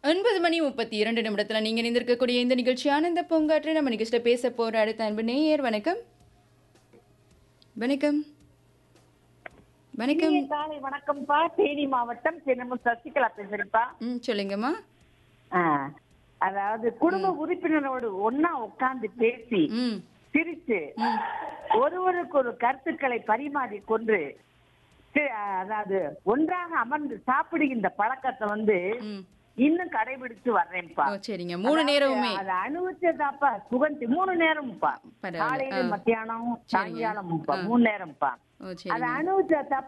ஒன்பது மணி முப்பத்தி இரண்டு நிமிடத்துல நீங்க இணைந்திருக்கக்கூடிய இந்த நிகழ்ச்சி ஆனந்த பூங்காற்று நம்ம நிகழ்ச்சியில பேச போற அடுத்த அன்பு நேயர் வணக்கம் வணக்கம் வணக்கம் இனிய காலை வணக்கம்ப்பா தேனி மாவட்டம் சின்னமு சசிகலா பேசுறேன்ப்பா ம் சொல்லுங்கம்மா ஆ, அதாவது குடும்ப உறுப்பினரோடு ஒன்னா உட்கார்ந்து பேசி ம் சிரிச்சு ம் ஒருவருக்கு ஒரு கருத்துக்களை பரிமாறி கொண்டு சி- அதாவது ஒன்றாக அமர்ந்து சாப்பிடுகின்ற பழக்கத்தை வந்து ம் இன்னும் கடைபிடிச்சு வர்றேன்ப்பா ஓ சரிங்க மூணு நேரமுமே அதை அனுபவிச்சதாப்பா சுகந்தி மூணு நேரம்ப்பா பரவாயில்ல காலையில ஆ. மத்தியானம் சாயங்காலம்ப்பா மூணு நேரம்ப்பா ஓ அதை சரிங்க அனுபவிச்சதாப்பா